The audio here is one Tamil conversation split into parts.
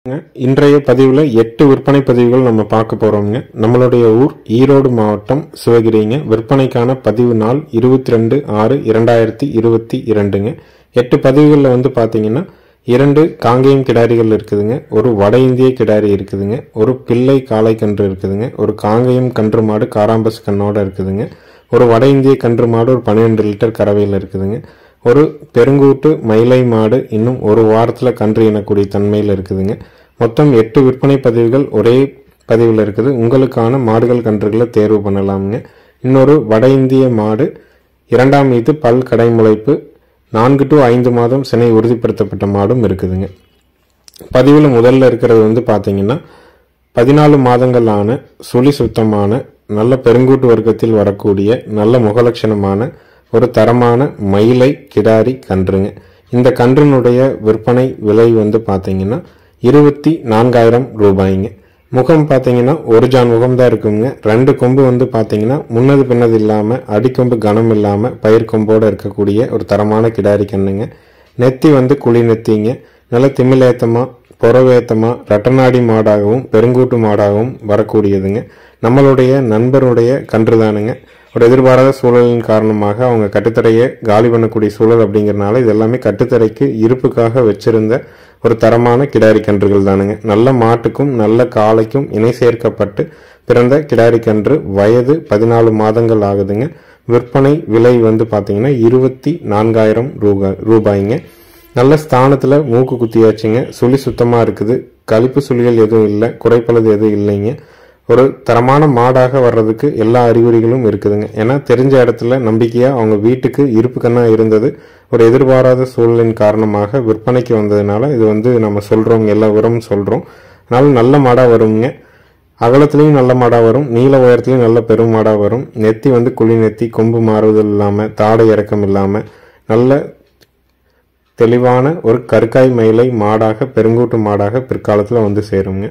இன்றைய பதிவில் எட்டு விற்பனை பதிவுகள் நம்ம பார்க்க போறோம்ங்க நம்மளுடைய ஊர் ஈரோடு மாவட்டம் சிவகிரிங்க விற்பனைக்கான பதிவு நாள் இருபத்தி ரெண்டு ஆறு இரண்டாயிரத்தி இருபத்தி இரண்டுங்க எட்டு பதிவுகளில் வந்து பார்த்தீங்கன்னா இரண்டு காங்கேயம் கிடாரிகள் இருக்குதுங்க ஒரு வட இந்திய கிடாரி இருக்குதுங்க ஒரு பிள்ளை காளை கன்று இருக்குதுங்க ஒரு காங்கேயம் கன்று மாடு காராம்பஸ் கண்ணோட இருக்குதுங்க ஒரு வட இந்திய கன்று மாடு ஒரு பன்னிரெண்டு லிட்டர் கறவையில் இருக்குதுங்க ஒரு பெருங்கூட்டு மயிலை மாடு இன்னும் ஒரு வாரத்தில் கன்று இனக்கூடிய தன்மையில் இருக்குதுங்க மொத்தம் எட்டு விற்பனை பதிவுகள் ஒரே பதிவில் இருக்குது உங்களுக்கான மாடுகள் கன்றுகளை தேர்வு பண்ணலாமுங்க இன்னொரு வட இந்திய மாடு இரண்டாம் மீது பல் கடைமுளைப்பு நான்கு டு ஐந்து மாதம் சினை உறுதிப்படுத்தப்பட்ட மாடும் இருக்குதுங்க பதிவில் முதல்ல இருக்கிறது வந்து பார்த்தீங்கன்னா பதினாலு மாதங்களான சுழி சுத்தமான நல்ல பெருங்கூட்டு வர்க்கத்தில் வரக்கூடிய நல்ல முகலட்சணமான ஒரு தரமான மயிலை கிடாரி கன்றுங்க இந்த கன்றினுடைய விற்பனை விலை வந்து பார்த்தீங்கன்னா இருபத்தி நான்காயிரம் ரூபாய்ங்க முகம் பார்த்தீங்கன்னா ஒரு ஜான் முகம் தான் இருக்குங்க ரெண்டு கொம்பு வந்து பார்த்தீங்கன்னா முன்னது பின்னது இல்லாமல் அடிக்கொம்பு கனம் இல்லாமல் பயிர் கொம்போடு இருக்கக்கூடிய ஒரு தரமான கிடாரி கண்ணுங்க நெத்தி வந்து குழி நெத்திங்க நல்ல திமிலேத்தமாக புறவேத்தமாக ரட்டநாடி மாடாகவும் பெருங்கூட்டு மாடாகவும் வரக்கூடியதுங்க நம்மளுடைய நண்பருடைய கன்று தானுங்க ஒரு எதிர்பாராத சூழலின் காரணமாக அவங்க கட்டுத்தரையை காலி பண்ணக்கூடிய சூழல் அப்படிங்கிறனால இது எல்லாமே கட்டுத்தரைக்கு இருப்புக்காக வச்சிருந்த ஒரு தரமான கிடாரி கன்றுகள் தானுங்க நல்ல மாட்டுக்கும் நல்ல காளைக்கும் இணை சேர்க்கப்பட்டு பிறந்த கிடாரி கன்று வயது பதினாலு மாதங்கள் ஆகுதுங்க விற்பனை விலை வந்து பார்த்தீங்கன்னா இருபத்தி நான்காயிரம் ரூபாய் ரூபாய்ங்க நல்ல ஸ்தானத்தில் மூக்கு குத்தியாச்சுங்க சுழி சுத்தமாக இருக்குது கழிப்பு சுழிகள் எதுவும் இல்லை குறைப்பளது எதுவும் இல்லைங்க ஒரு தரமான மாடாக வர்றதுக்கு எல்லா அறிகுறிகளும் இருக்குதுங்க ஏன்னா தெரிஞ்ச இடத்துல நம்பிக்கையாக அவங்க வீட்டுக்கு இருப்பு கண்ணா இருந்தது ஒரு எதிர்பாராத சூழலின் காரணமாக விற்பனைக்கு வந்ததுனால இது வந்து நம்ம சொல்கிறோங்க எல்லா விவரமும் சொல்கிறோம் அதனால நல்ல மாடாக வருங்க அகலத்துலேயும் நல்ல மாடாக வரும் நீல உயரத்துலையும் நல்ல பெரும் மாடாக வரும் நெத்தி வந்து குழி நெத்தி கொம்பு மாறுதல் இல்லாமல் தாடை இறக்கம் இல்லாமல் நல்ல தெளிவான ஒரு கற்காய் மயிலை மாடாக பெருங்கூட்டு மாடாக பிற்காலத்தில் வந்து சேருங்க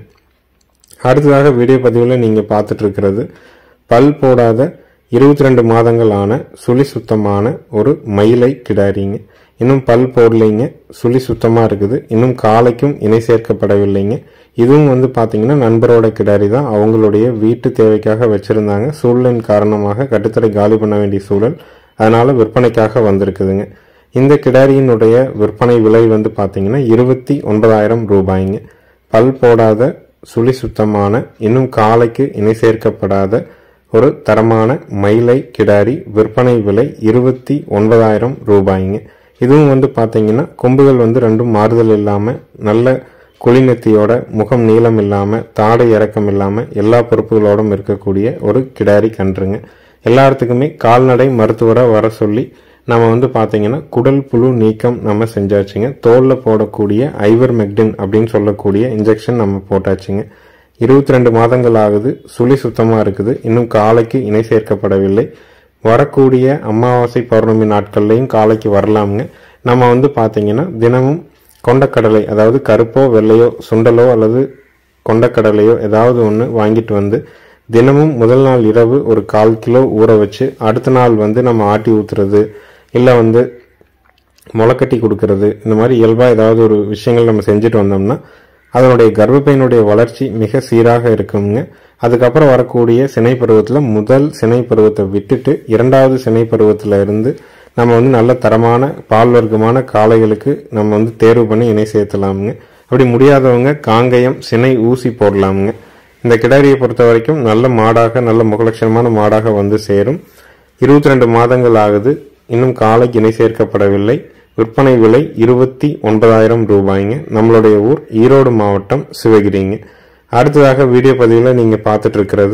அடுத்ததாக வீடியோ பதிவில் நீங்கள் பார்த்துட்டு இருக்கிறது பல் போடாத இருபத்தி ரெண்டு மாதங்கள் ஆன சுழி சுத்தமான ஒரு மயிலை கிடாரிங்க இன்னும் பல் போடலைங்க சுழி சுத்தமாக இருக்குது இன்னும் காலைக்கும் இணை சேர்க்கப்படவில்லைங்க இதுவும் வந்து பார்த்தீங்கன்னா நண்பரோட கிடாரி தான் அவங்களுடைய வீட்டு தேவைக்காக வச்சுருந்தாங்க சூழலின் காரணமாக கட்டுத்தரை காலி பண்ண வேண்டிய சூழல் அதனால் விற்பனைக்காக வந்திருக்குதுங்க இந்த கிடாரியினுடைய விற்பனை விலை வந்து பார்த்தீங்கன்னா இருபத்தி ஒன்பதாயிரம் ரூபாய்ங்க பல் போடாத சுழி சுத்தமான இன்னும் காலைக்கு இணை சேர்க்கப்படாத ஒரு தரமான மயிலை கிடாரி விற்பனை விலை இருபத்தி ஒன்பதாயிரம் ரூபாய்ங்க இதுவும் வந்து பார்த்தீங்கன்னா கொம்புகள் வந்து ரெண்டும் மாறுதல் இல்லாமல் நல்ல குளிநெத்தியோட முகம் நீளம் இல்லாமல் தாடை இறக்கம் இல்லாமல் எல்லா பொறுப்புகளோடும் இருக்கக்கூடிய ஒரு கிடாரி கன்றுங்க எல்லாத்துக்குமே கால்நடை மருத்துவரை வர சொல்லி நம்ம வந்து பார்த்தீங்கன்னா குடல் புழு நீக்கம் நம்ம செஞ்சாச்சுங்க தோலில் போடக்கூடிய ஐவர் மெக்டின் அப்படின்னு சொல்லக்கூடிய இன்ஜெக்ஷன் நம்ம போட்டாச்சுங்க இருபத்தி ரெண்டு மாதங்கள் ஆகுது சுழி சுத்தமாக இருக்குது இன்னும் காலைக்கு இணை சேர்க்கப்படவில்லை வரக்கூடிய அமாவாசை பௌர்ணமி நாட்கள்லையும் காலைக்கு வரலாமுங்க நம்ம வந்து பார்த்தீங்கன்னா தினமும் கொண்டக்கடலை அதாவது கருப்போ வெள்ளையோ சுண்டலோ அல்லது கொண்டக்கடலையோ ஏதாவது ஒன்று வாங்கிட்டு வந்து தினமும் முதல் நாள் இரவு ஒரு கால் கிலோ ஊற வச்சு அடுத்த நாள் வந்து நம்ம ஆட்டி ஊத்துறது இல்லை வந்து முளைக்கட்டி கொடுக்கறது இந்த மாதிரி இயல்பாக ஏதாவது ஒரு விஷயங்கள் நம்ம செஞ்சுட்டு வந்தோம்னா அதனுடைய கர்ப்பப்பையினுடைய வளர்ச்சி மிக சீராக இருக்குங்க அதுக்கப்புறம் வரக்கூடிய சினை பருவத்தில் முதல் சினை பருவத்தை விட்டுட்டு இரண்டாவது சினை பருவத்தில் இருந்து நம்ம வந்து நல்ல தரமான பால் வர்க்கமான காளைகளுக்கு நம்ம வந்து தேர்வு பண்ணி இணை சேர்த்தலாமுங்க அப்படி முடியாதவங்க காங்கயம் சினை ஊசி போடலாமுங்க இந்த கிடாரியை பொறுத்த வரைக்கும் நல்ல மாடாக நல்ல முகலட்சணமான மாடாக வந்து சேரும் இருபத்தி ரெண்டு மாதங்கள் ஆகுது இன்னும் காலைக்கு இணை சேர்க்கப்படவில்லை விற்பனை விலை இருபத்தி ஒன்பதாயிரம் ரூபாய்ங்க நம்மளுடைய ஊர் ஈரோடு மாவட்டம் சிவகிரிங்க அடுத்ததாக வீடியோ பதிவில் நீங்கள் பார்த்துட்டு இருக்கிறது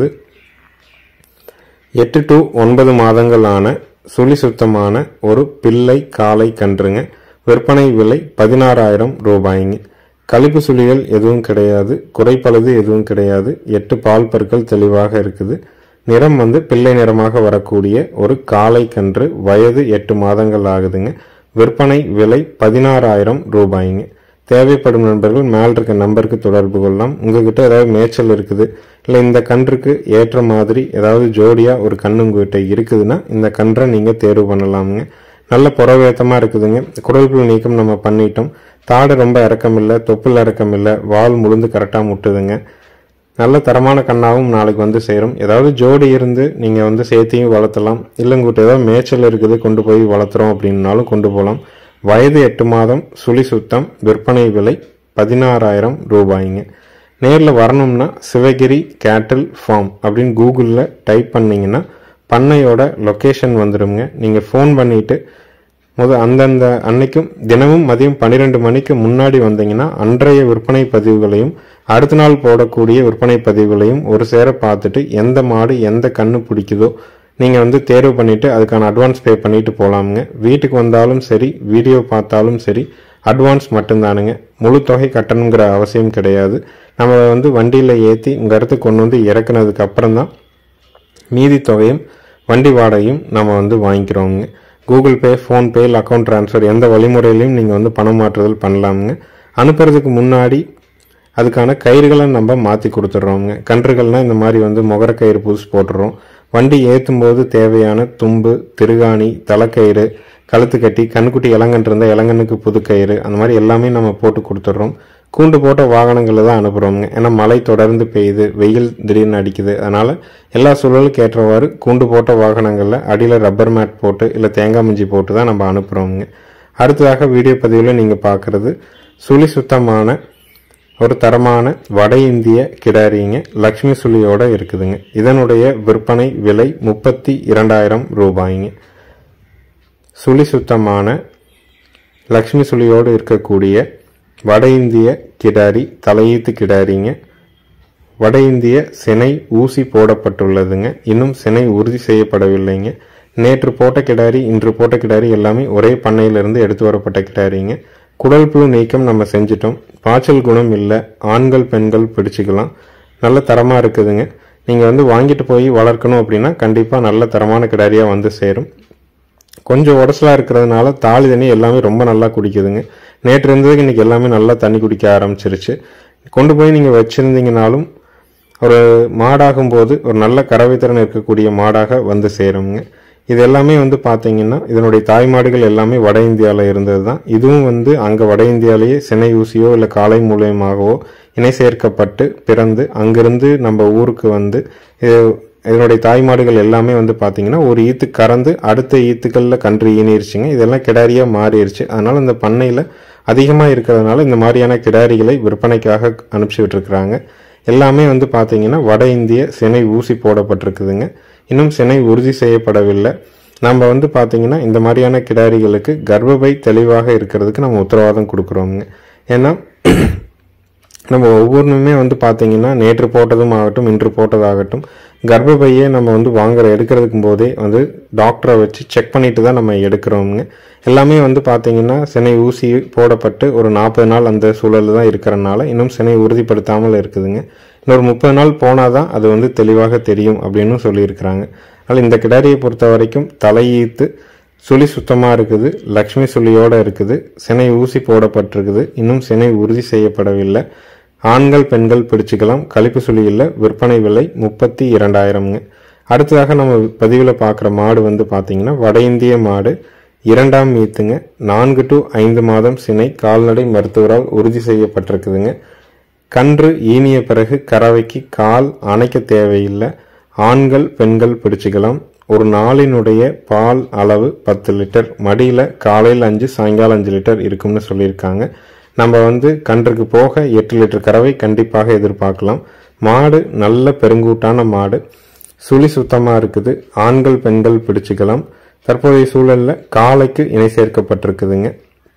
எட்டு டு ஒன்பது மாதங்கள் ஆன சுழி சுத்தமான ஒரு பிள்ளை காளை கன்றுங்க விற்பனை விலை பதினாறாயிரம் ரூபாய்ங்க கழிப்பு சுழிகள் எதுவும் கிடையாது குறைப்பழுது எதுவும் கிடையாது எட்டு பால் பற்கள் தெளிவாக இருக்குது நிறம் வந்து பிள்ளை நிறமாக வரக்கூடிய ஒரு காளை கன்று வயது எட்டு மாதங்கள் ஆகுதுங்க விற்பனை விலை பதினாறாயிரம் ரூபாய்ங்க தேவைப்படும் நண்பர்கள் மேல் இருக்க நம்பருக்கு தொடர்பு கொள்ளலாம் உங்ககிட்ட ஏதாவது மேய்ச்சல் இருக்குது இல்லை இந்த கன்றுக்கு ஏற்ற மாதிரி ஏதாவது ஜோடியாக ஒரு கன்று உங்ககிட்ட இருக்குதுன்னா இந்த கன்றை நீங்கள் தேர்வு பண்ணலாமுங்க நல்ல புறவேத்தமாக இருக்குதுங்க குடல்புல் நீக்கம் நம்ம பண்ணிட்டோம் தாடு ரொம்ப இறக்கம் இல்லை தொப்புள் இறக்கம் இல்லை வால் முழுந்து கரெக்டாக முட்டுதுங்க நல்ல தரமான கண்ணாவும் நாளைக்கு வந்து சேரும் ஏதாவது ஜோடி இருந்து நீங்கள் வந்து சேர்த்தியும் வளர்த்தலாம் இல்லை உங்கள்கிட்ட ஏதாவது மேய்ச்சல் இருக்குது கொண்டு போய் வளர்த்துறோம் அப்படின்னாலும் கொண்டு போகலாம் வயது எட்டு மாதம் சுழி சுத்தம் விற்பனை விலை பதினாறாயிரம் ரூபாய்ங்க நேரில் வரணும்னா சிவகிரி கேட்டில் ஃபார்ம் அப்படின்னு கூகுளில் டைப் பண்ணிங்கன்னா பண்ணையோட லொக்கேஷன் வந்துடுங்க நீங்கள் ஃபோன் பண்ணிவிட்டு முத அந்தந்த அன்னைக்கும் தினமும் மதியம் பன்னிரெண்டு மணிக்கு முன்னாடி வந்தீங்கன்னா அன்றைய விற்பனை பதிவுகளையும் அடுத்த நாள் போடக்கூடிய விற்பனை பதிவுகளையும் ஒரு சேர பார்த்துட்டு எந்த மாடு எந்த கண்ணு பிடிக்குதோ நீங்கள் வந்து தேர்வு பண்ணிவிட்டு அதுக்கான அட்வான்ஸ் பே பண்ணிட்டு போகலாமுங்க வீட்டுக்கு வந்தாலும் சரி வீடியோ பார்த்தாலும் சரி அட்வான்ஸ் மட்டும்தானுங்க முழு தொகை கட்டணுங்கிற அவசியம் கிடையாது நம்ம வந்து வண்டியில் ஏற்றி உங்கள் இடத்துக்கு கொண்டு வந்து இறக்குனதுக்கு அப்புறம் தான் மீதி தொகையும் வண்டி வாடகையும் நம்ம வந்து வாங்கிக்கிறோங்க கூகுள் பே ஃபோன்பே இல்லை அக்கௌண்ட் ட்ரான்ஸ்ஃபர் எந்த வழிமுறையிலையும் நீங்கள் வந்து பணம் மாற்றுதல் பண்ணலாமுங்க அனுப்புறதுக்கு முன்னாடி அதுக்கான கயிறுகளை நம்ம மாற்றி கொடுத்துட்றோங்க கன்றுகள்னால் இந்த மாதிரி வந்து முகர கயிறு புதுசு போட்டுறோம் வண்டி ஏற்றும் போது தேவையான தும்பு திருகாணி தலைக்கயிறு கழுத்து கட்டி கண்ணுக்குட்டி இளங்கன்று இருந்தால் இளங்கண்ணுக்கு புது கயிறு அந்த மாதிரி எல்லாமே நம்ம போட்டு கொடுத்துட்றோம் கூண்டு போட்ட வாகனங்களில் தான் அனுப்புகிறோங்க ஏன்னா மழை தொடர்ந்து பெய்யுது வெயில் திடீர்னு அடிக்குது அதனால் எல்லா சூழலுக்கு ஏற்றவாறு கூண்டு போட்ட வாகனங்களில் அடியில் ரப்பர் மேட் போட்டு இல்லை தேங்காய் மஞ்சி போட்டு தான் நம்ம அனுப்புகிறோங்க அடுத்ததாக வீடியோ பதிவில் நீங்கள் பார்க்குறது சுழி சுத்தமான ஒரு தரமான வட இந்திய கிடாரிங்க லக்ஷ்மி சுழியோட இருக்குதுங்க இதனுடைய விற்பனை விலை முப்பத்தி இரண்டாயிரம் ரூபாய்ங்க சுழி சுத்தமான லக்ஷ்மி சுழியோடு இருக்கக்கூடிய வட இந்திய கிடாரி தலையீத்து கிடாரிங்க வட இந்திய சினை ஊசி போடப்பட்டுள்ளதுங்க இன்னும் சினை உறுதி செய்யப்படவில்லைங்க நேற்று போட்ட கிடாரி இன்று போட்ட கிடாரி எல்லாமே ஒரே பண்ணையிலிருந்து எடுத்து வரப்பட்ட கிடாரிங்க குடல் புழு நீக்கம் நம்ம செஞ்சிட்டோம் பாய்ச்சல் குணம் இல்லை ஆண்கள் பெண்கள் பிடிச்சிக்கலாம் நல்ல தரமாக இருக்குதுங்க நீங்கள் வந்து வாங்கிட்டு போய் வளர்க்கணும் அப்படின்னா கண்டிப்பாக நல்ல தரமான கிடாரியாக வந்து சேரும் கொஞ்சம் உடசலாக இருக்கிறதுனால தாலி தண்ணி எல்லாமே ரொம்ப நல்லா குடிக்குதுங்க நேற்று இருந்ததுக்கு இன்றைக்கி எல்லாமே நல்லா தண்ணி குடிக்க ஆரம்பிச்சிருச்சு கொண்டு போய் நீங்கள் வச்சுருந்தீங்கனாலும் ஒரு மாடாகும் போது ஒரு நல்ல கறவைத்திறன் இருக்கக்கூடிய மாடாக வந்து சேருங்க இது எல்லாமே வந்து பார்த்தீங்கன்னா இதனுடைய தாய் மாடுகள் எல்லாமே வட இந்தியாவில் இருந்தது தான் இதுவும் வந்து அங்கே வட இந்தியாவிலேயே சினை ஊசியோ இல்லை காளை மூலியமாகவோ இணை சேர்க்கப்பட்டு பிறந்து அங்கிருந்து நம்ம ஊருக்கு வந்து இது இதனுடைய தாய் மாடுகள் எல்லாமே வந்து பார்த்தீங்கன்னா ஒரு ஈத்து கறந்து அடுத்த ஈத்துக்களில் கன்று ஈனிருச்சுங்க இதெல்லாம் கிடாரியாக மாறிடுச்சு அதனால் இந்த பண்ணையில் அதிகமாக இருக்கிறதுனால இந்த மாதிரியான கிடாரிகளை விற்பனைக்காக அனுப்பிச்சி விட்டுருக்குறாங்க எல்லாமே வந்து பார்த்தீங்கன்னா வட இந்திய சினை ஊசி போடப்பட்டிருக்குதுங்க இன்னும் சினை உறுதி செய்யப்படவில்லை நம்ம வந்து பார்த்தீங்கன்னா இந்த மாதிரியான கிடாரிகளுக்கு கர்ப்பப்பை தெளிவாக இருக்கிறதுக்கு நம்ம உத்தரவாதம் கொடுக்குறோங்க ஏன்னா நம்ம ஒவ்வொன்றுமே வந்து பார்த்தீங்கன்னா நேற்று போட்டதும் ஆகட்டும் இன்று போட்டதாகட்டும் கர்ப்பப்பையை நம்ம வந்து வாங்குற எடுக்கிறதுக்கும் போதே வந்து டாக்டரை வச்சு செக் பண்ணிட்டு தான் நம்ம எடுக்கிறோமுங்க எல்லாமே வந்து பார்த்தீங்கன்னா சினை ஊசி போடப்பட்டு ஒரு நாற்பது நாள் அந்த சூழல் தான் இருக்கிறனால இன்னும் சினை உறுதிப்படுத்தாமல் இருக்குதுங்க இன்னொரு முப்பது நாள் போனால் தான் அது வந்து தெளிவாக தெரியும் அப்படின்னு சொல்லியிருக்கிறாங்க அதனால் இந்த கிடாரியை பொறுத்த வரைக்கும் தலையீத்து சுழி சுத்தமாக இருக்குது லக்ஷ்மி சுழியோடு இருக்குது சினை ஊசி போடப்பட்டிருக்குது இன்னும் சினை உறுதி செய்யப்படவில்லை ஆண்கள் பெண்கள் பிடிச்சிக்கலாம் கழிப்பு சுழியில் விற்பனை விலை முப்பத்தி இரண்டாயிரம்ங்க அடுத்ததாக நம்ம பதிவில் பார்க்குற மாடு வந்து பார்த்தீங்கன்னா வட இந்திய மாடு இரண்டாம் மீத்துங்க நான்கு டு ஐந்து மாதம் சினை கால்நடை மருத்துவரால் உறுதி செய்யப்பட்டிருக்குதுங்க கன்று ஈனிய பிறகு கறவைக்கு கால் அணைக்க தேவையில்லை ஆண்கள் பெண்கள் பிடிச்சிக்கலாம் ஒரு நாளினுடைய பால் அளவு பத்து லிட்டர் மடியில் காலையில் அஞ்சு சாயங்காலம் அஞ்சு லிட்டர் இருக்கும்னு சொல்லியிருக்காங்க நம்ம வந்து கன்றுக்கு போக எட்டு லிட்டர் கறவை கண்டிப்பாக எதிர்பார்க்கலாம் மாடு நல்ல பெருங்கூட்டான மாடு சுழி சுத்தமாக இருக்குது ஆண்கள் பெண்கள் பிடிச்சிக்கலாம் தற்போதைய சூழலில் காலைக்கு இணை சேர்க்கப்பட்டிருக்குதுங்க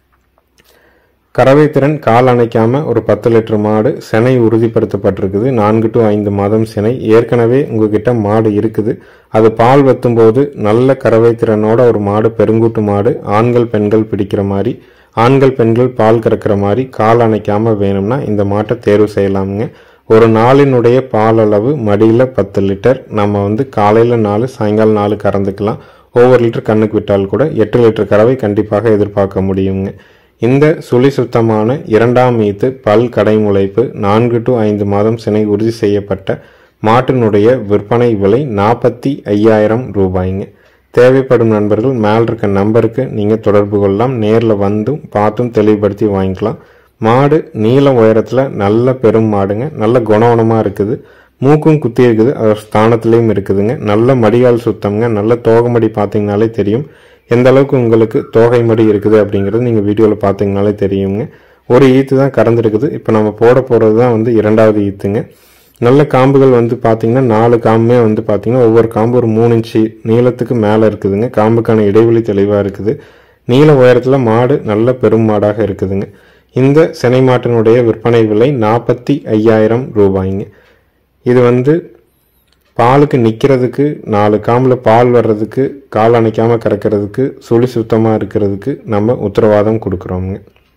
கறவை திறன் கால் அணைக்காம ஒரு பத்து லிட்டர் மாடு சினை உறுதிப்படுத்தப்பட்டிருக்குது நான்கு டு ஐந்து மாதம் சினை ஏற்கனவே உங்ககிட்ட மாடு இருக்குது அது பால் வத்தும் போது நல்ல கறவை திறனோட ஒரு மாடு பெருங்கூட்டு மாடு ஆண்கள் பெண்கள் பிடிக்கிற மாதிரி ஆண்கள் பெண்கள் பால் கறக்கிற மாதிரி கால் அணைக்காம வேணும்னா இந்த மாட்டை தேர்வு செய்யலாமுங்க ஒரு நாளினுடைய பால் அளவு மடியில் பத்து லிட்டர் நம்ம வந்து காலையில் நாலு சாயங்காலம் நாலு கறந்துக்கலாம் ஒவ்வொரு லிட்டர் கண்ணுக்கு விட்டால் கூட எட்டு லிட்டர் கறவை கண்டிப்பாக எதிர்பார்க்க முடியுங்க இந்த சுழி சுத்தமான இரண்டாம் ஈத்து பல் கடைமுளைப்பு நான்கு டு ஐந்து மாதம் சினை உறுதி செய்யப்பட்ட மாட்டினுடைய விற்பனை விலை நாற்பத்தி ஐயாயிரம் ரூபாய்ங்க தேவைப்படும் நண்பர்கள் மேல் இருக்க நம்பருக்கு நீங்கள் தொடர்பு கொள்ளலாம் நேரில் வந்தும் பார்த்தும் தெளிவுபடுத்தி வாங்கிக்கலாம் மாடு நீள உயரத்தில் நல்ல பெரும் மாடுங்க நல்ல குணவனமாக இருக்குது மூக்கும் குத்தி இருக்குது அது ஸ்தானத்துலேயும் இருக்குதுங்க நல்ல மடிகால் சுத்தம்ங்க நல்ல தோகமடி பார்த்தீங்கனாலே தெரியும் எந்த அளவுக்கு உங்களுக்கு தோகை மடி இருக்குது அப்படிங்கிறது நீங்கள் வீடியோவில் பார்த்தீங்கனாலே தெரியுங்க ஒரு ஈத்து தான் கறந்துருக்குது இப்போ நம்ம போட போகிறது தான் வந்து இரண்டாவது ஈத்துங்க நல்ல காம்புகள் வந்து பார்த்தீங்கன்னா நாலு காம்புமே வந்து பார்த்தீங்கன்னா ஒவ்வொரு காம்பு ஒரு மூணு இன்ச்சு நீளத்துக்கு மேலே இருக்குதுங்க காம்புக்கான இடைவெளி தெளிவாக இருக்குது நீள உயரத்தில் மாடு நல்ல பெரும் மாடாக இருக்குதுங்க இந்த சினை மாட்டினுடைய விற்பனை விலை நாற்பத்தி ஐயாயிரம் ரூபாய்ங்க இது வந்து பாலுக்கு நிற்கிறதுக்கு நாலு காம்பில் பால் வர்றதுக்கு கால் அணைக்காமல் கறக்கிறதுக்கு சுழி சுத்தமாக இருக்கிறதுக்கு நம்ம உத்தரவாதம் கொடுக்குறோங்க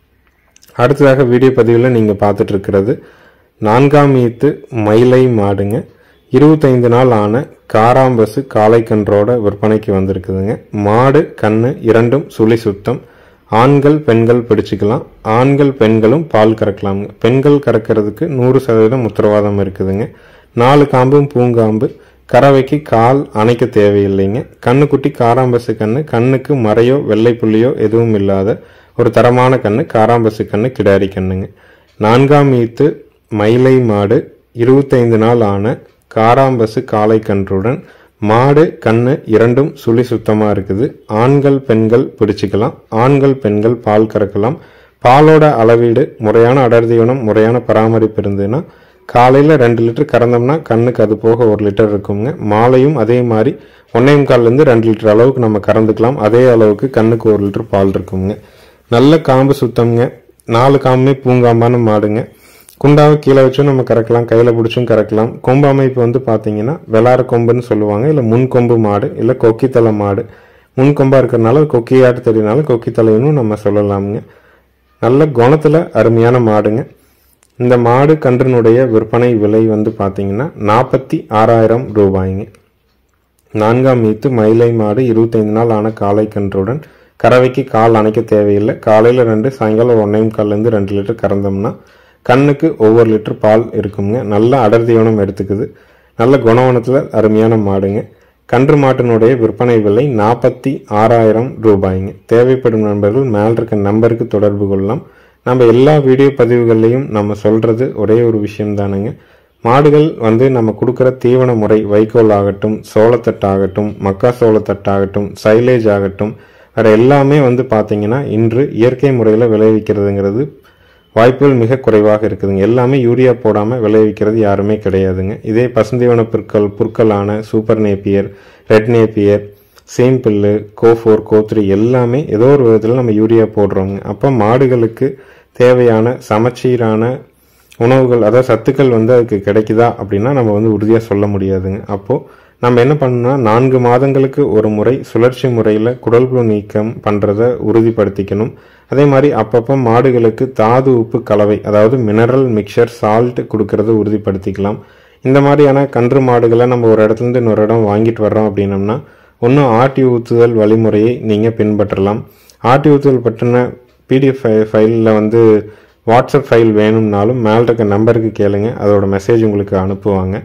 அடுத்ததாக வீடியோ பதிவில் நீங்கள் பார்த்துட்டு இருக்கிறது நான்காம் ஈத்து மயிலை மாடுங்க இருபத்தைந்து நாள் ஆன காராம்பசு காளைக்கன்றோட விற்பனைக்கு வந்திருக்குதுங்க மாடு கண்ணு இரண்டும் சுழி சுத்தம் ஆண்கள் பெண்கள் பிடிச்சிக்கலாம் ஆண்கள் பெண்களும் பால் கறக்கலாமுங்க பெண்கள் கறக்கிறதுக்கு நூறு சதவீதம் உத்தரவாதம் இருக்குதுங்க நாலு காம்பும் பூங்காம்பு கறவைக்கு கால் அணைக்க தேவையில்லைங்க கண்ணுக்குட்டி காராம்பசு கண்ணு கண்ணுக்கு மறையோ வெள்ளை புள்ளியோ எதுவும் இல்லாத ஒரு தரமான கண்ணு காராம்பசு கண்ணு கிடாரி கண்ணுங்க நான்காம் ஈத்து மயிலை மாடு இருபத்தைந்து நாள் ஆன காராம்பசு காளை கன்றுடன் மாடு கண்ணு இரண்டும் சுழி சுத்தமாக இருக்குது ஆண்கள் பெண்கள் பிடிச்சிக்கலாம் ஆண்கள் பெண்கள் பால் கறக்கலாம் பாலோட அளவீடு முறையான அடர்த்தியுணம் முறையான பராமரிப்பு இருந்ததுன்னா காலையில் ரெண்டு லிட்டர் கறந்தோம்னா கண்ணுக்கு அது போக ஒரு லிட்டர் இருக்குங்க மாலையும் அதே மாதிரி ஒன்னே முக்கால்லேருந்து ரெண்டு லிட்டர் அளவுக்கு நம்ம கறந்துக்கலாம் அதே அளவுக்கு கண்ணுக்கு ஒரு லிட்டர் பால் இருக்குங்க நல்ல காம்பு சுத்தம்ங்க நாலு காம்புமே பூங்காம்பான மாடுங்க குண்டாவை கீழே வச்சும் நம்ம கறக்கலாம் கையில் பிடிச்சும் கறக்கலாம் கொம்பு அமைப்பு வந்து பார்த்தீங்கன்னா வெளார கொம்புன்னு சொல்லுவாங்க இல்லை முன்கொம்பு மாடு இல்லை கொக்கித்தலை மாடு முன்கொம்பா இருக்கிறனால கொக்கியாட்டு தெரியனால கொக்கித்தலைன்னு நம்ம சொல்லலாமுங்க நல்ல குணத்தில் அருமையான மாடுங்க இந்த மாடு கன்றினுடைய விற்பனை விலை வந்து பார்த்தீங்கன்னா நாற்பத்தி ஆறாயிரம் ரூபாய்ங்க நான்காம் மீத்து மயிலை மாடு இருபத்தைந்து நாள் ஆன காளை கன்றுடன் கறவைக்கு கால் அணைக்க தேவையில்லை காலையில் ரெண்டு சாயங்காலம் ஒன்றையும் கால்லேருந்து ரெண்டு லிட்டர் கறந்தோம்னா கண்ணுக்கு ஒவ்வொரு லிட்டர் பால் இருக்குங்க நல்ல அடர்த்தியோனம் எடுத்துக்குது நல்ல குணவனத்தில் அருமையான மாடுங்க கன்று மாட்டினுடைய விற்பனை விலை நாற்பத்தி ஆறாயிரம் ரூபாய்ங்க தேவைப்படும் நண்பர்கள் மேல் இருக்க நம்பருக்கு தொடர்பு கொள்ளலாம் நம்ம எல்லா வீடியோ பதிவுகள்லையும் நம்ம சொல்றது ஒரே ஒரு விஷயம் தானுங்க மாடுகள் வந்து நம்ம கொடுக்குற தீவன முறை வைக்கோல் ஆகட்டும் சோளத்தட்டு ஆகட்டும் மக்கா சோளத்தட்டு ஆகட்டும் சைலேஜ் ஆகட்டும் வேற எல்லாமே வந்து பார்த்தீங்கன்னா இன்று இயற்கை முறையில் விளைவிக்கிறதுங்கிறது வாய்ப்புகள் மிக குறைவாக இருக்குதுங்க எல்லாமே யூரியா போடாமல் விளைவிக்கிறது யாருமே கிடையாதுங்க இதே பசுந்தீவன புற்கள் புற்களான சூப்பர் நேப்பியர் ரெட் நேப்பியர் சேம்பில்லு கோஃபோர் கோத்ரி எல்லாமே ஏதோ ஒரு விதத்தில் நம்ம யூரியா போடுறோங்க அப்போ மாடுகளுக்கு தேவையான சமச்சீரான உணவுகள் அதாவது சத்துக்கள் வந்து அதுக்கு கிடைக்குதா அப்படின்னா நம்ம வந்து உறுதியாக சொல்ல முடியாதுங்க அப்போது நம்ம என்ன பண்ணணும்னா நான்கு மாதங்களுக்கு ஒரு முறை சுழற்சி முறையில் குடல்புழு நீக்கம் பண்ணுறத உறுதிப்படுத்திக்கணும் அதே மாதிரி அப்பப்போ மாடுகளுக்கு தாது உப்பு கலவை அதாவது மினரல் மிக்சர் சால்ட் கொடுக்கறத உறுதிப்படுத்திக்கலாம் இந்த மாதிரியான கன்று மாடுகளை நம்ம ஒரு இடத்துலேருந்து இன்னொரு இடம் வாங்கிட்டு வர்றோம் அப்படின்னம்னா ஒன்றும் ஆட்டி ஊற்றுதல் வழிமுறையை நீங்கள் பின்பற்றலாம் ஆட்டி ஊற்றுதல் பற்றின பிடிஎஃப் ஃபைலில் வந்து வாட்ஸ்அப் ஃபைல் வேணும்னாலும் மேலே இருக்க நம்பருக்கு கேளுங்க அதோட மெசேஜ் உங்களுக்கு அனுப்புவாங்க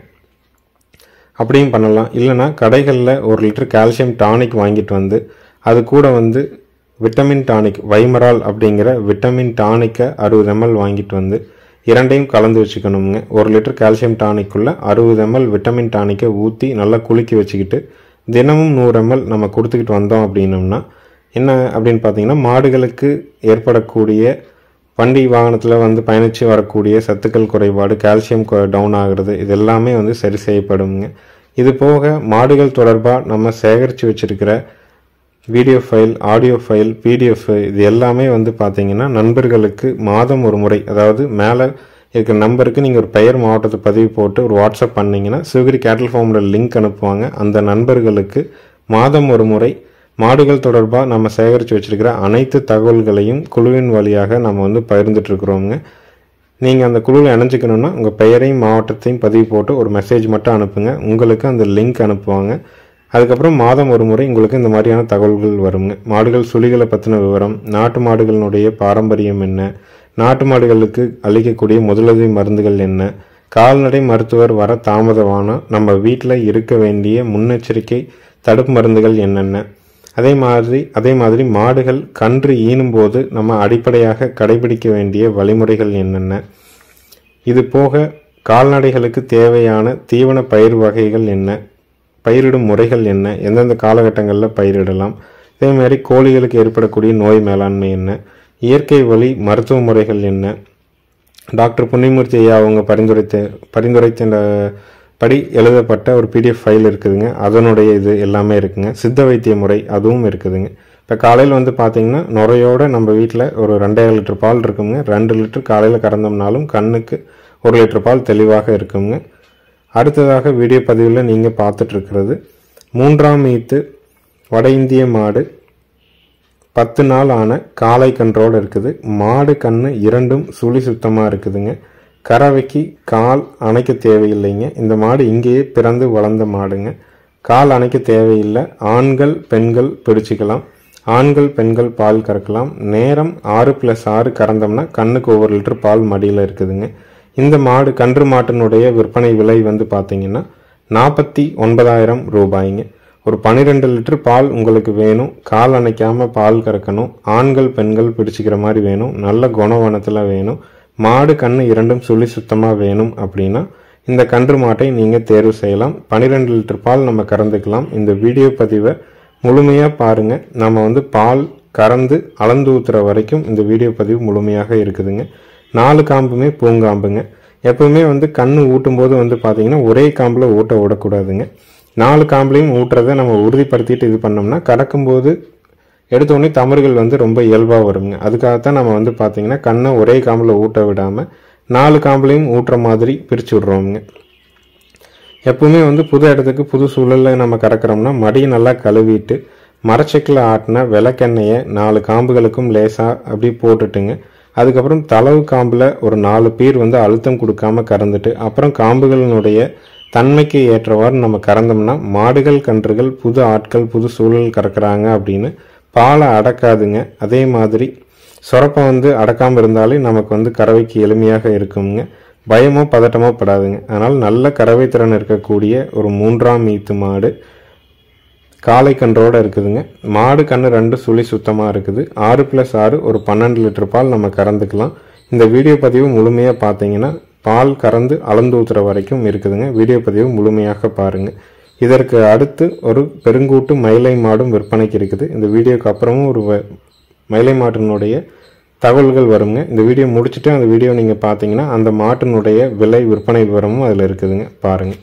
அப்படியும் பண்ணலாம் இல்லைனா கடைகளில் ஒரு லிட்டர் கால்சியம் டானிக் வாங்கிட்டு வந்து அது கூட வந்து விட்டமின் டானிக் வைமரால் அப்படிங்கிற விட்டமின் டானிக்கை அறுபது எம்எல் வாங்கிட்டு வந்து இரண்டையும் கலந்து வச்சுக்கணுங்க ஒரு லிட்டர் கால்சியம் டானிக்குள்ள அறுபது எம்எல் விட்டமின் டானிக்கை ஊற்றி நல்லா குலுக்கி வச்சுக்கிட்டு தினமும் நூறு எம்எல் நம்ம கொடுத்துக்கிட்டு வந்தோம் அப்படின்னம்னா என்ன அப்படின்னு பார்த்தீங்கன்னா மாடுகளுக்கு ஏற்படக்கூடிய வண்டி வாகனத்தில் வந்து பயணித்து வரக்கூடிய சத்துக்கள் குறைபாடு கால்சியம் டவுன் ஆகிறது இது எல்லாமே வந்து சரி செய்யப்படுங்க இது போக மாடுகள் தொடர்பாக நம்ம சேகரித்து வச்சிருக்கிற video file audio file PDF இது எல்லாமே வந்து பார்த்தீங்கன்னா நண்பர்களுக்கு மாதம் ஒரு முறை அதாவது மேலே இருக்கிற நம்பருக்கு நீங்கள் ஒரு பெயர் மாவட்டத்தை பதிவு போட்டு ஒரு வாட்ஸ்அப் பண்ணீங்கன்னா சிவகிரி கேட்டல் ஃபார்மோட லிங்க் அனுப்புவாங்க அந்த நண்பர்களுக்கு மாதம் ஒரு முறை மாடுகள் தொடர்பாக நம்ம சேகரித்து வச்சிருக்கிற அனைத்து தகவல்களையும் குழுவின் வழியாக நம்ம வந்து பகிர்ந்துட்டு இருக்கிறோங்க நீங்கள் அந்த குழுவில் இணைஞ்சிக்கணுன்னா உங்கள் பெயரையும் மாவட்டத்தையும் பதிவு போட்டு ஒரு மெசேஜ் மட்டும் அனுப்புங்க உங்களுக்கு அந்த லிங்க் அனுப்புவாங்க அதுக்கப்புறம் மாதம் ஒரு முறை உங்களுக்கு இந்த மாதிரியான தகவல்கள் வருங்க மாடுகள் சுழிகளை பற்றின விவரம் நாட்டு மாடுகளினுடைய பாரம்பரியம் என்ன நாட்டு மாடுகளுக்கு அளிக்கக்கூடிய முதலுதவி மருந்துகள் என்ன கால்நடை மருத்துவர் வர தாமதமான நம்ம வீட்டில் இருக்க வேண்டிய முன்னெச்சரிக்கை தடுப்பு மருந்துகள் என்னென்ன அதே மாதிரி அதே மாதிரி மாடுகள் கன்று ஈனும்போது நம்ம அடிப்படையாக கடைபிடிக்க வேண்டிய வழிமுறைகள் என்னென்ன இது போக கால்நடைகளுக்கு தேவையான தீவன பயிர் வகைகள் என்ன பயிரிடும் முறைகள் என்ன எந்தெந்த காலகட்டங்களில் பயிரிடலாம் இதே மாதிரி கோழிகளுக்கு ஏற்படக்கூடிய நோய் மேலாண்மை என்ன இயற்கை வழி மருத்துவ முறைகள் என்ன டாக்டர் புண்ணியமூர்த்தி ஐயா அவங்க பரிந்துரைத்த பரிந்துரைத்த படி எழுதப்பட்ட ஒரு பிடிஎஃப் ஃபைல் இருக்குதுங்க அதனுடைய இது எல்லாமே இருக்குங்க சித்த வைத்திய முறை அதுவும் இருக்குதுங்க இப்போ காலையில் வந்து பார்த்தீங்கன்னா நுரையோட நம்ம வீட்டில் ஒரு ரெண்டாயிரம் லிட்டர் பால் இருக்குங்க ரெண்டு லிட்டர் காலையில் கறந்தோம்னாலும் கண்ணுக்கு ஒரு லிட்டர் பால் தெளிவாக இருக்குங்க அடுத்ததாக வீடியோ பதிவில் நீங்கள் பார்த்துட்ருக்கிறது மூன்றாம் ஈத்து வட இந்திய மாடு பத்து நாள் ஆன காளை கன்றோடு இருக்குது மாடு கண்ணு இரண்டும் சுழி சுத்தமாக இருக்குதுங்க கறவைக்கு கால் அணைக்க தேவையில்லைங்க இந்த மாடு இங்கேயே பிறந்து வளர்ந்த மாடுங்க கால் அணைக்க தேவையில்லை ஆண்கள் பெண்கள் பிடிச்சிக்கலாம் ஆண்கள் பெண்கள் பால் கறக்கலாம் நேரம் ஆறு ப்ளஸ் ஆறு கறந்தோம்னா கண்ணுக்கு ஒவ்வொரு லிட்டர் பால் மடியில் இருக்குதுங்க இந்த மாடு கன்று மாட்டினுடைய விற்பனை விலை வந்து பார்த்தீங்கன்னா நாற்பத்தி ஒன்பதாயிரம் ரூபாய்ங்க ஒரு பன்னிரெண்டு லிட்டர் பால் உங்களுக்கு வேணும் கால் அணைக்காமல் பால் கறக்கணும் ஆண்கள் பெண்கள் பிடிச்சிக்கிற மாதிரி வேணும் நல்ல குணவனத்தில் வேணும் மாடு கண்ணு இரண்டும் சுழி சுத்தமாக வேணும் அப்படின்னா இந்த கன்று மாட்டை நீங்கள் தேர்வு செய்யலாம் பன்னிரெண்டு லிட்டர் பால் நம்ம கறந்துக்கலாம் இந்த வீடியோ பதிவை முழுமையாக பாருங்கள் நம்ம வந்து பால் கறந்து அளந்து ஊற்றுற வரைக்கும் இந்த வீடியோ பதிவு முழுமையாக இருக்குதுங்க நாலு காம்புமே பூங்காம்புங்க எப்பவுமே வந்து கண்ணு ஊட்டும் போது வந்து பார்த்தீங்கன்னா ஒரே காம்பில் ஊட்ட விடக்கூடாதுங்க நாலு காம்புலையும் ஊட்டுறதை நம்ம உறுதிப்படுத்திட்டு இது பண்ணோம்னா கறக்கும்போது எடுத்தோடனே தமறுகள் வந்து ரொம்ப இயல்பாக வருங்க அதுக்காகத்தான் நம்ம வந்து பார்த்தீங்கன்னா கண்ணை ஒரே காம்பில் ஊட்ட விடாமல் நாலு காம்புலையும் ஊட்டுற மாதிரி பிரித்து விட்றோமுங்க எப்பவுமே வந்து புது இடத்துக்கு புது சூழலில் நம்ம கறக்கிறோம்னா மடியை நல்லா கழுவிட்டு மரச்செக்கில் ஆட்டின விளக்கெண்ணெயை நாலு காம்புகளுக்கும் லேசாக அப்படி போட்டுட்டுங்க அதுக்கப்புறம் தளவு காம்பில் ஒரு நாலு பீர் வந்து அழுத்தம் கொடுக்காம கறந்துட்டு அப்புறம் காம்புகளினுடைய தன்மைக்கு ஏற்றவாறு நம்ம கறந்தோம்னா மாடுகள் கன்றுகள் புது ஆட்கள் புது சூழல் கறக்குறாங்க அப்படின்னு பாலை அடக்காதுங்க அதே மாதிரி சுரப்பை வந்து அடக்காமல் இருந்தாலே நமக்கு வந்து கறவைக்கு எளிமையாக இருக்குங்க பயமோ பதட்டமோ படாதுங்க அதனால் நல்ல கறவை திறன் இருக்கக்கூடிய ஒரு மூன்றாம் ஈத்து மாடு காளை கன்றோட இருக்குதுங்க மாடு கன்று ரெண்டு சுழி சுத்தமாக இருக்குது ஆறு ப்ளஸ் ஆறு ஒரு பன்னெண்டு லிட்டர் பால் நம்ம கறந்துக்கலாம் இந்த வீடியோ பதிவு முழுமையாக பார்த்தீங்கன்னா பால் கறந்து அளந்து ஊற்றுற வரைக்கும் இருக்குதுங்க வீடியோ பதிவு முழுமையாக பாருங்கள் இதற்கு அடுத்து ஒரு பெருங்கூட்டு மயிலை மாடும் விற்பனைக்கு இருக்குது இந்த வீடியோக்கு அப்புறமும் ஒரு வ- மயிலை மாட்டினுடைய தகவல்கள் வருங்க இந்த வீடியோ முடிச்சுட்டு அந்த வீடியோ நீங்கள் பார்த்தீங்கன்னா அந்த மாட்டினுடைய விலை விற்பனை விவரமும் அதில் இருக்குதுங்க பாருங்கள்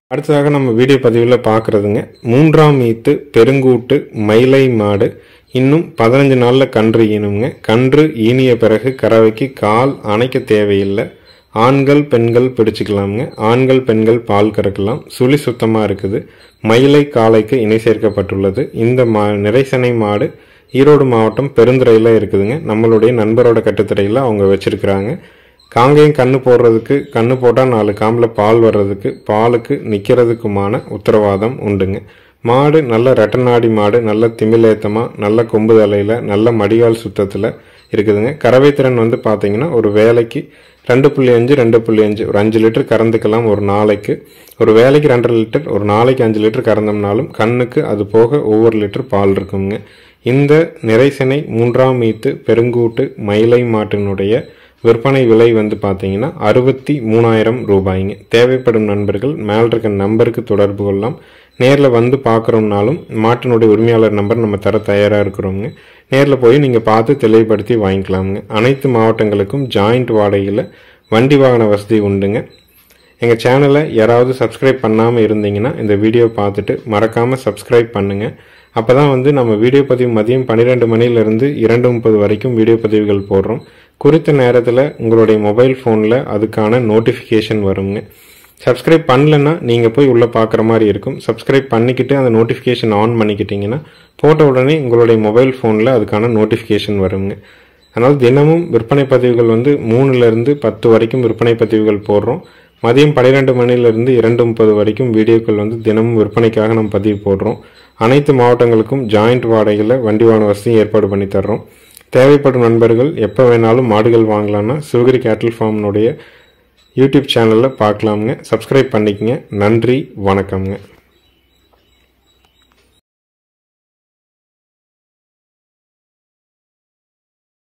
அடுத்ததாக நம்ம வீடியோ பதிவில் பார்க்குறதுங்க மூன்றாம் ஈத்து பெருங்கூட்டு மயிலை மாடு இன்னும் பதினஞ்சு நாளில் கன்று ஈனுங்க கன்று ஈனிய பிறகு கறவைக்கு கால் அணைக்க தேவையில்லை ஆண்கள் பெண்கள் பிடிச்சிக்கலாமுங்க ஆண்கள் பெண்கள் பால் கறக்கலாம் சுழி சுத்தமாக இருக்குது மயிலை காளைக்கு இணை சேர்க்கப்பட்டுள்ளது இந்த மா நிறைசனை மாடு ஈரோடு மாவட்டம் பெருந்துறையில் இருக்குதுங்க நம்மளுடைய நண்பரோட கட்டுத்தரையில் அவங்க வச்சிருக்கிறாங்க காங்கேயம் கண்ணு போடுறதுக்கு கண்ணு போட்டால் நாலு காம்பில் பால் வர்றதுக்கு பாலுக்கு நிற்கிறதுக்குமான உத்தரவாதம் உண்டுங்க மாடு நல்ல ரெட்டநாடி மாடு நல்ல திமிலேத்தமாக நல்ல கொம்பு தலையில் நல்ல மடிகால் சுத்தத்தில் இருக்குதுங்க கறவை திறன் வந்து பார்த்தீங்கன்னா ஒரு வேலைக்கு ரெண்டு புள்ளி அஞ்சு ரெண்டு புள்ளி அஞ்சு ஒரு அஞ்சு லிட்டர் கறந்துக்கலாம் ஒரு நாளைக்கு ஒரு வேலைக்கு ரெண்டரை லிட்டர் ஒரு நாளைக்கு அஞ்சு லிட்டர் கறந்தோம்னாலும் கண்ணுக்கு அது போக ஒவ்வொரு லிட்டர் பால் இருக்குங்க இந்த நிறைசனை மூன்றாம் மீத்து பெருங்கூட்டு மயிலை மாட்டினுடைய விற்பனை விலை வந்து பார்த்தீங்கன்னா அறுபத்தி மூணாயிரம் ரூபாய்ங்க தேவைப்படும் நண்பர்கள் மேல் இருக்க நம்பருக்கு தொடர்பு கொள்ளலாம் நேரில் வந்து பார்க்குறோம்னாலும் மாட்டினுடைய உரிமையாளர் நம்பர் நம்ம தர தயாராக இருக்கிறோங்க நேரில் போய் நீங்கள் பார்த்து தெளிவுபடுத்தி வாங்கிக்கலாமுங்க அனைத்து மாவட்டங்களுக்கும் ஜாயிண்ட் வாடகையில் வண்டி வாகன வசதி உண்டுங்க எங்கள் சேனலை யாராவது சப்ஸ்கிரைப் பண்ணாமல் இருந்தீங்கன்னா இந்த வீடியோ பார்த்துட்டு மறக்காமல் சப்ஸ்கிரைப் பண்ணுங்கள் அப்போ தான் வந்து நம்ம வீடியோ பதிவு மதியம் பன்னிரெண்டு மணிலேருந்து இரண்டு முப்பது வரைக்கும் வீடியோ பதிவுகள் போடுறோம் குறித்த நேரத்தில் உங்களுடைய மொபைல் ஃபோனில் அதுக்கான நோட்டிஃபிகேஷன் வருங்க சப்ஸ்கிரைப் பண்ணலன்னா நீங்கள் போய் உள்ளே பார்க்குற மாதிரி இருக்கும் சப்ஸ்கிரைப் பண்ணிக்கிட்டு அந்த நோட்டிஃபிகேஷன் ஆன் பண்ணிக்கிட்டிங்கன்னா போட்ட உடனே உங்களுடைய மொபைல் ஃபோனில் அதுக்கான நோட்டிஃபிகேஷன் வருங்க அதனால் தினமும் விற்பனை பதிவுகள் வந்து மூணுலேருந்து பத்து வரைக்கும் விற்பனை பதிவுகள் போடுறோம் மதியம் பன்னிரெண்டு மணிலேருந்து இரண்டு முப்பது வரைக்கும் வீடியோக்கள் வந்து தினமும் விற்பனைக்காக நம்ம பதிவு போடுறோம் அனைத்து மாவட்டங்களுக்கும் ஜாயிண்ட் வாடகையில் வண்டி வாகன வசதியும் ஏற்பாடு பண்ணி தர்றோம் தேவைப்படும் நண்பர்கள் எப்போ வேணாலும் மாடுகள் வாங்கலாம்னா சிவகிரி கேட்டில் ஃபார்ம்னுடைய யூடியூப் சேனலில் பார்க்கலாமுங்க சப்ஸ்கிரைப் பண்ணிக்கங்க நன்றி வணக்கம்ங்க